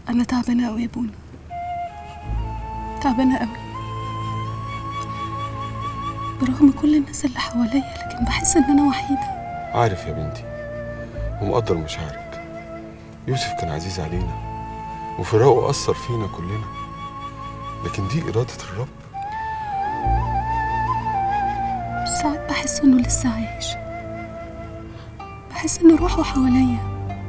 انا تعبانه قوي يا بونا تعبانه قوي برغم كل الناس اللي حواليا لكن بحس ان انا وحيده عارف يا بنتي ومقدر مشاعرك يوسف كان عزيز علينا وفراقه أثر فينا كلنا لكن دي إرادة الرب ساعات بحس انه لسه عايش بحس ان روحه حواليا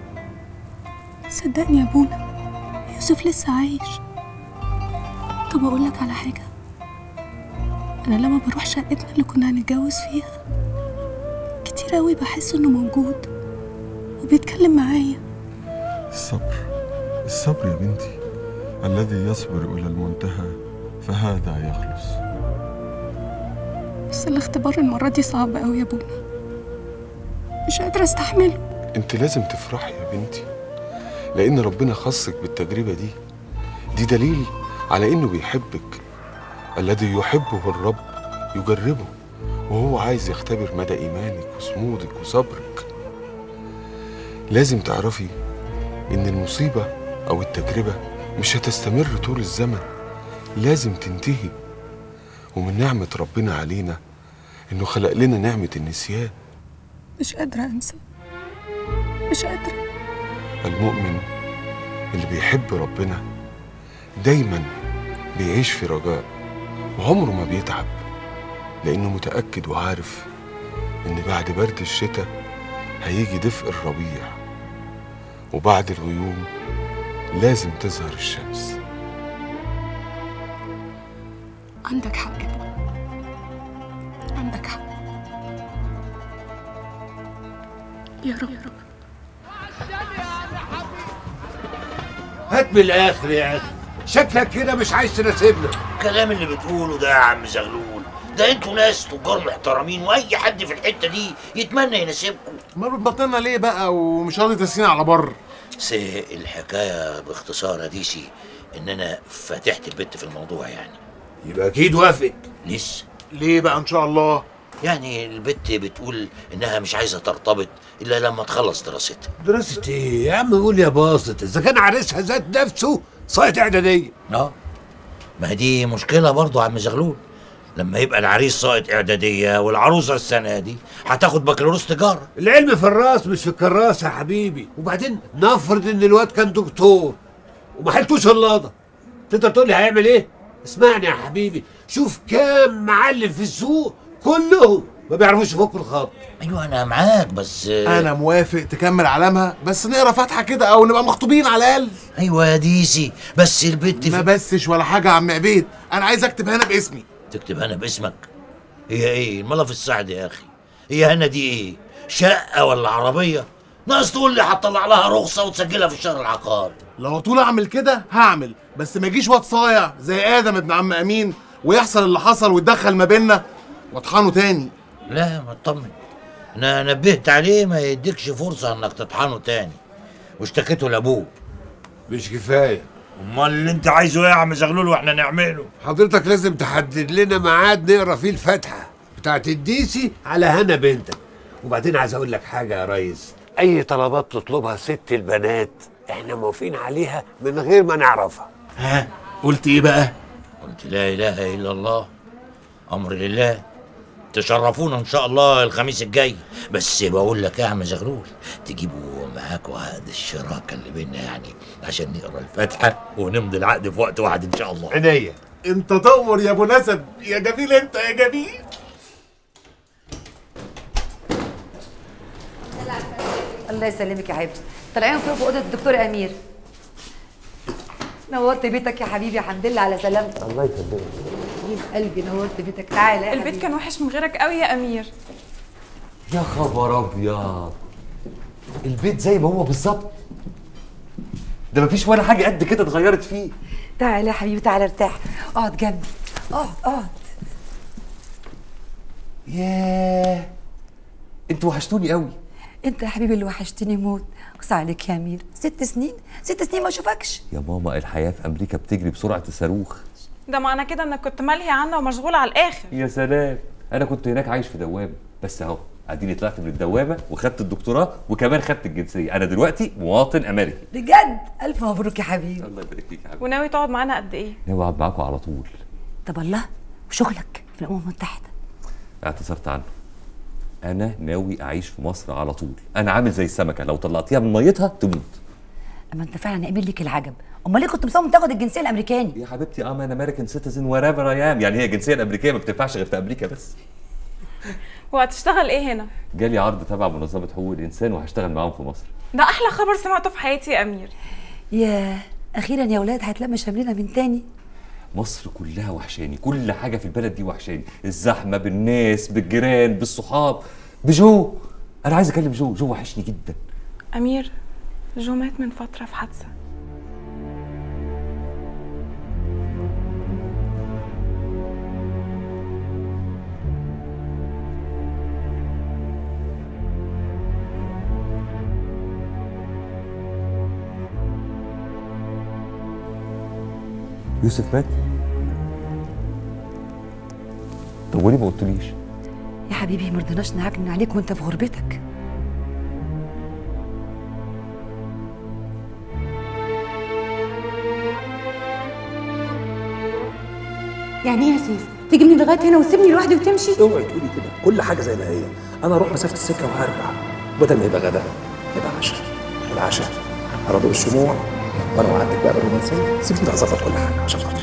صدقني يا بونا يوسف لسه عايش طب اقول لك على حاجه انا لما بروح شقتنا اللي كنا هنتجوز فيها كتير قوي بحس انه موجود وبيتكلم معايا الصبر الصبر يا بنتي الذي يصبر إلى المنتهى فهذا يخلص بس الاختبار المره دي صعب قوي يا بونا مش قادره استحمله انت لازم تفرحي يا بنتي لأن ربنا خصك بالتجربة دي دي دليل على إنه بيحبك الذي يحبه الرب يجربه وهو عايز يختبر مدى إيمانك وصمودك وصبرك لازم تعرفي إن المصيبة أو التجربة مش هتستمر طول الزمن لازم تنتهي ومن نعمة ربنا علينا إنه خلق لنا نعمة النسيان مش قادره انسى مش قادره المؤمن اللي بيحب ربنا دايما بيعيش في رجاء وعمره ما بيتعب لأنه متأكد وعارف إن بعد برد الشتاء هيجي دفء الربيع وبعد الغيوم لازم تظهر الشمس عندك حق يا بونا عندك حق يا رب يا رب هات من الاخر يا اخي شكلك كده مش عايز تناسبنا الكلام اللي بتقوله ده يا عم زغلول ده انتوا ناس تجار محترمين واي حد في الحته دي يتمنى يناسبكم ما بتبطلنا ليه بقى ومش راضي تسينا على بر بس الحكايه باختصار يا ديسي ان انا فتحت البت في الموضوع يعني يبقى اكيد وافق لسه ليه بقى ان شاء الله يعني البت بتقول انها مش عايزه ترتبط الا لما تخلص دراستها دراسة ايه يا عم قول يا باسط اذا كان عريسها ذات نفسه ساقط اعدادية اه ما دي مشكله برضو يا عم زغلول لما يبقى العريس ساقط اعداديه والعروسه السنه دي هتاخد بكالوريوس تجاره العلم في الراس مش في الكراسة يا حبيبي وبعدين نفرض ان الواد كان دكتور وما حلتوش اللاضة تقدر تقول لي هيعمل ايه اسمعني يا حبيبي شوف كام معلم في السوق كلهم ما بيعرفوش يفكوا الخط ايوه انا معاك بس انا موافق تكمل علامها بس نقرا فاتحه كده او نبقى مخطوبين على الاقل ايوه يا ديسي بس البت ما في... بسش ولا حاجه يا عم عبيد انا عايز اكتب هنا باسمي تكتب هنا باسمك هي ايه الملا في السعد يا اخي هي هنا دي ايه شقه ولا عربيه ناقص تقول لي هتطلع لها رخصه وتسجلها في الشهر العقاري لو طول اعمل كده هعمل بس ما يجيش واد صايع زي ادم ابن عم امين ويحصل اللي حصل ويتدخل ما بيننا واطحنه تاني لا ما تطمن انا نبهت عليه ما يديكش فرصه انك تطحنه تاني واشتكيته لابوه مش كفاية امال اللي انت عايزه ايه يا عم زغلول واحنا نعمله حضرتك لازم تحدد لنا ميعاد نقرا فيه الفاتحة بتاعت الديسي على هنا بنتك وبعدين عايز اقول لك حاجة يا ريس اي طلبات تطلبها ست البنات احنا موافقين عليها من غير ما نعرفها ها قلت ايه بقى قلت لا اله الا الله امر لله تشرفونا ان شاء الله الخميس الجاي بس بقول لك يا عم زغلول تجيبوا معاكوا عقد الشراكه اللي بينا يعني عشان نقرا الفاتحه ونمضي العقد في وقت واحد ان شاء الله عينيا انت تؤمر يا ابو نسب يا جميل انت يا جميل الله يسلمك يا حبيبتي طالعين فوق في اوضه الدكتور امير نورت بيتك يا حبيبي الحمد لله على سلامتك الله يسلمك حبيب قلبي نورت بيتك تعالى يا البيت حبيبي. كان وحش من غيرك قوي يا امير يا خبر ابيض البيت زي ما هو بالظبط ده مفيش ولا حاجه قد كده اتغيرت فيه تعالى يا حبيبي تعالى ارتاح اقعد جنبي اقعد اقعد ياه انتوا وحشتوني قوي انت يا حبيبي اللي وحشتني موت اقصى عليك يا امير ست سنين ست سنين ما اشوفكش يا ماما الحياه في امريكا بتجري بسرعه الصاروخ ده معنى كده انك كنت ملهي عنها ومشغول على الاخر يا سلام انا كنت هناك عايش في دوامه بس اهو اديني طلعت من الدوامه وخدت الدكتوراه وكمان خدت الجنسيه انا دلوقتي مواطن امريكي بجد الف مبروك يا حبيبي الله يبارك فيك يا حبيبي وناوي تقعد معانا قد ايه ناوي اقعد معاكم على طول طب الله وشغلك في الامم المتحده اعتذرت عنه انا ناوي اعيش في مصر على طول انا عامل زي السمكه لو طلعتيها من ميتها تموت اما انت فعلا امير ليك العجب امال ليه كنت مصمم تاخد الجنسيه الامريكاني يا حبيبتي ام ان امريكان سيتيزن وير اي ام يعني هي الجنسيه الامريكيه ما بتنفعش غير في امريكا بس وهتشتغل ايه هنا جالي عرض تبع منظمه حقوق الانسان وهشتغل معاهم في مصر ده احلى خبر سمعته في حياتي يا امير ياه اخيرا يا ولاد هيتلم شملنا من تاني مصر كلها وحشاني كل حاجه في البلد دي وحشاني الزحمه بالناس بالجيران بالصحاب بجو انا عايز اكلم جو جو وحشني جدا امير جو مات من فتره في حادثه يوسف مات طب وليه ما قلتليش يا حبيبي مرضناش نعكنن عليك وانت في غربتك يعني ايه يا سيف تجيبني لغايه هنا وتسيبني لوحدي وتمشي اوعي تقولي كده كل حاجه زي ما هي انا اروح مسافه السكه وهرجع بدل ما يبقى غدا يبقى عشاء والعشاء هرضوا الشموع وانا وعدتك بقى بالرومانسيه سيبني اظبط كل حاجه عشان خاطري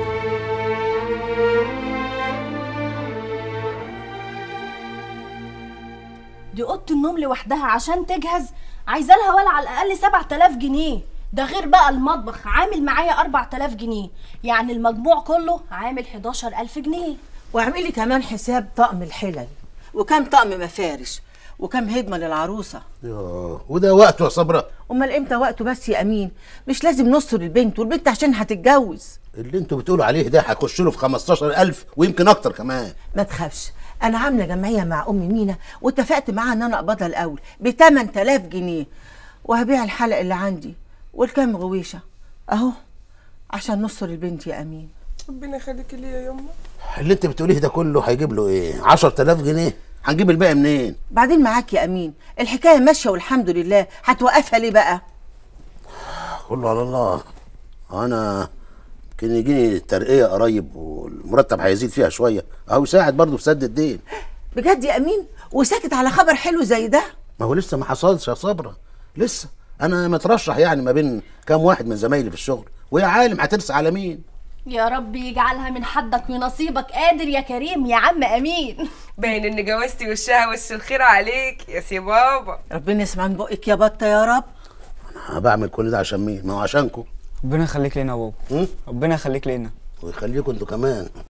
دي اوضه النوم لوحدها عشان تجهز عايزه لها ولا على الاقل 7000 جنيه ده غير بقى المطبخ عامل معايا 4000 جنيه يعني المجموع كله عامل 11000 جنيه واعملي كمان حساب طقم الحلل وكم طقم مفارش وكم هدمه للعروسه ياه وده وقته يا صبرا امال امتى وقته بس يا امين مش لازم نصر البنت والبنت عشان هتتجوز اللي انتوا بتقولوا عليه ده هيخش له في 15000 ويمكن اكتر كمان ما تخافش انا عامله جمعيه مع ام مينا واتفقت معاها ان انا اقبضها الاول ب 8000 جنيه وهبيع الحلق اللي عندي والكام غويشه اهو عشان نصر البنت يا امين ربنا يخليكي ليا يا يما اللي انت بتقوليه ده كله هيجيب له ايه 10000 جنيه هنجيب الباقي منين بعدين معاك يا امين الحكايه ماشيه والحمد لله هتوقفها ليه بقى كله على الله انا يمكن يجيني ترقيه قريب والمرتب هيزيد فيها شويه او يساعد برضه في سد الدين بجد يا امين وساكت على خبر حلو زي ده ما هو لسه ما حصلش يا صبرا لسه انا مترشح يعني ما بين كام واحد من زمايلي في الشغل ويا عالم هترسى على مين يا رب يجعلها من حدك ونصيبك قادر يا كريم يا عم امين باين ان جوازتي وشها وش الخير عليك يا سي بابا ربنا يسمع من بقك يا بطه يا رب انا بعمل كل ده عشان مين ما هو عشانكم ربنا يخليك لنا يا بابا ربنا يخليك لنا ويخليكم انتوا كمان